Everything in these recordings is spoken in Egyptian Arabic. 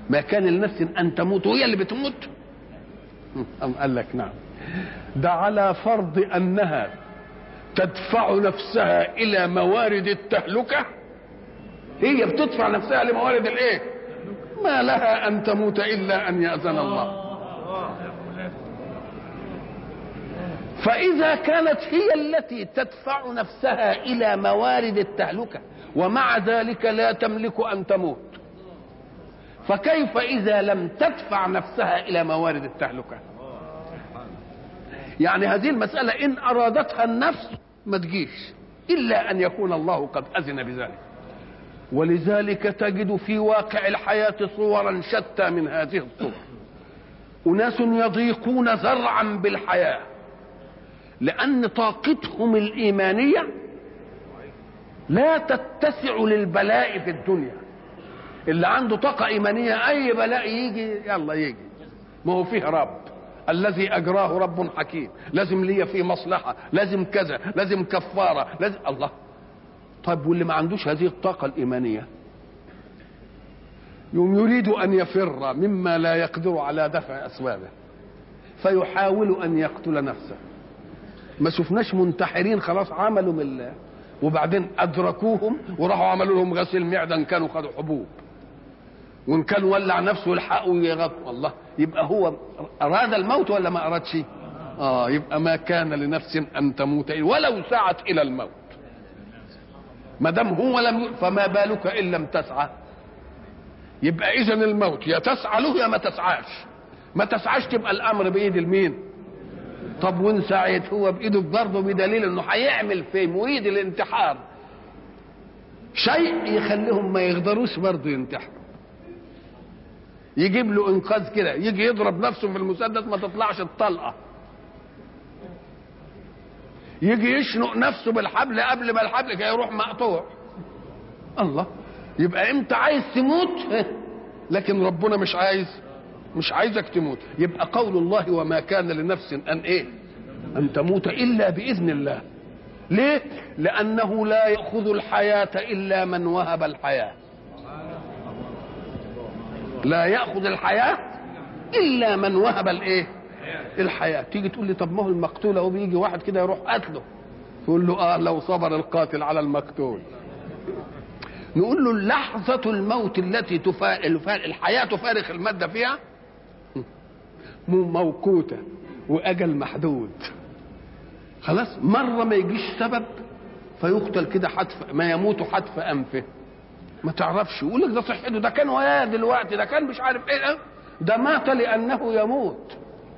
ما كان لنفس ان تموت وهي اللي بتموت أم قال لك نعم ده على فرض انها تدفع نفسها الى موارد التهلكه هي بتدفع نفسها لموارد الايه ما لها ان تموت الا ان ياذن الله فاذا كانت هي التي تدفع نفسها الى موارد التهلكه ومع ذلك لا تملك ان تموت فكيف اذا لم تدفع نفسها الى موارد التهلكه يعني هذه المساله ان ارادتها النفس ما تجيش الا ان يكون الله قد اذن بذلك ولذلك تجد في واقع الحياه صورا شتى من هذه الصور اناس يضيقون ذرعا بالحياه لان طاقتهم الايمانيه لا تتسع للبلاء في الدنيا اللي عنده طاقه ايمانيه اي بلاء يجي يلا يجي ما هو فيه رب الذي اجراه رب حكيم لازم ليا فيه مصلحه لازم كذا لازم كفاره لازم الله طيب واللي ما عندوش هذه الطاقه الايمانيه يوم يريد ان يفر مما لا يقدر على دفع اسبابه فيحاول ان يقتل نفسه ما شفناش منتحرين خلاص عملوا من الله وبعدين ادركوهم وراحوا عملوا لهم غسيل معده ان كانوا خدوا حبوب وان كان ولع نفسه يلحقوا يغطوا الله يبقى هو اراد الموت ولا ما ارادش اه يبقى ما كان لنفس ان تموت ولو سعت الى الموت ما دام هو لم فما بالك ان لم تسعى يبقى اذا الموت يا تسعى له يا ما تسعاش ما تسعاش تبقى الامر بايد المين طب وان سعيت هو بايده برضه بدليل انه هيعمل في مريد الانتحار شيء يخليهم ما يقدروش برضه ينتحروا يجيب له انقاذ كده يجي يضرب نفسه في المسدس ما تطلعش الطلقه يجي يشنق نفسه بالحبل قبل ما الحبل كده يروح مقطوع الله يبقى انت عايز تموت لكن ربنا مش عايز مش عايزك تموت يبقى قول الله وما كان لنفس ان ايه ان تموت الا باذن الله ليه لانه لا ياخذ الحياه الا من وهب الحياه لا ياخذ الحياه الا من وهب الايه الحياه تيجي تقول لي طب ما هو المقتول اهو بيجي واحد كده يروح قتله تقول له اه لو صبر القاتل على المقتول نقول له لحظة الموت التي تفارق الحياة تفارق المادة فيها موقوتة وأجل محدود خلاص مرة ما يجيش سبب فيقتل كده حتف ما يموت حتف أنفه ما تعرفش يقول لك ده صحته ده كان وياه دلوقتي ده كان مش عارف ايه ده مات لأنه يموت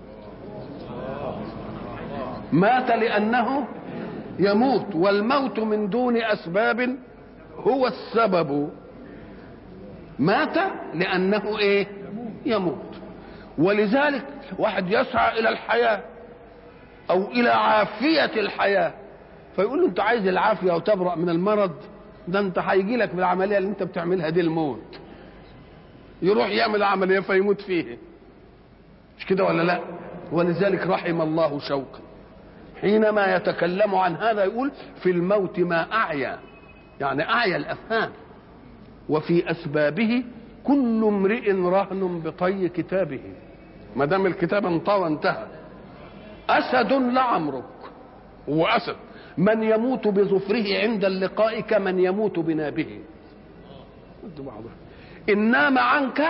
مات لأنه يموت والموت من دون أسباب هو السبب مات لأنه إيه يموت ولذلك واحد يسعى إلى الحياة أو إلى عافية الحياة فيقول له أنت عايز العافية وتبرأ من المرض ده أنت هيجي لك بالعملية اللي أنت بتعملها دي الموت يروح يعمل عملية فيموت فيه مش كده ولا لا ولذلك رحم الله شوقي حينما يتكلم عن هذا يقول في الموت ما أعيا يعني أعيا الأفهام وفي أسبابه كل امرئ رهن بطي كتابه ما دام الكتاب انطوى انتهى أسد لعمرك هو أسد من يموت بظفره عند اللقاء كمن يموت بنابه إن نام عنك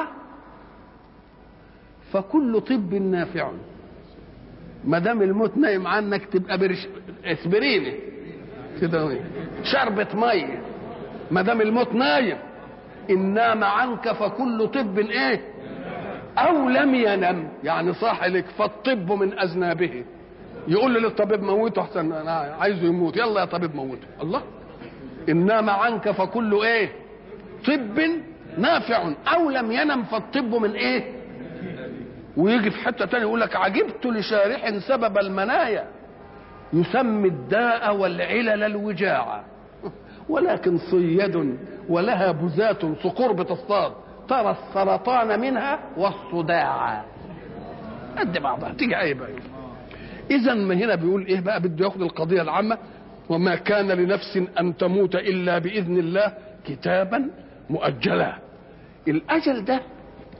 فكل طب نافع ما دام الموت نايم عنك تبقى برش اسبريني كده شربة ميه ما دام الموت نايم ان نام عنك فكل طب ايه او لم ينم يعني صاح لك فالطب من اذنابه يقول للطبيب موته احسن انا عايزه يموت يلا يا طبيب موته الله ان نام عنك فكل ايه طب نافع او لم ينم فالطب من ايه ويجي في حته تانية يقول لك عجبت لشارح سبب المنايا يسمي الداء والعلل الوجاعة ولكن صيد ولها بزات صقور بتصطاد ترى السرطان منها والصداع قد بعضها تيجي ايه بقى اذا من هنا بيقول ايه بقى بده ياخد القضيه العامه وما كان لنفس ان تموت الا باذن الله كتابا مؤجلا الاجل ده